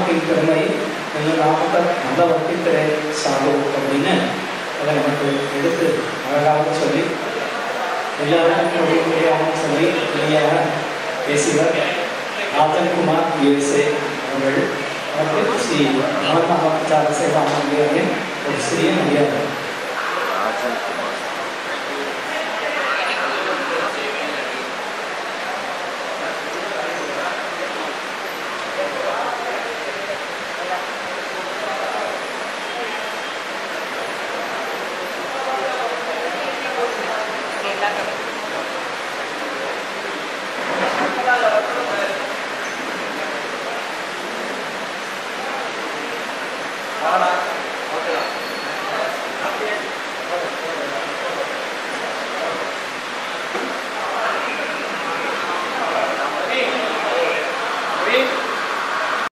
நாமத்தின் பெருமை எங்கள் நாமத்தை நல்ல வர்த்திக்கிறே சாகு அப்படின்னு அதை நமக்கு எடுத்து அழகாக சொல்லி எல்லாரும் முடியாமல் சொல்லி இனியாக பேசியவர் ராஜன்குமார் யுஎஸ்ஏ அவர்கள் அவர்கள் ஸ்ரீ மகன்மகாச்சார சேவா மந்திரியின் ஒரு சிறிய மரியாதை ஆனா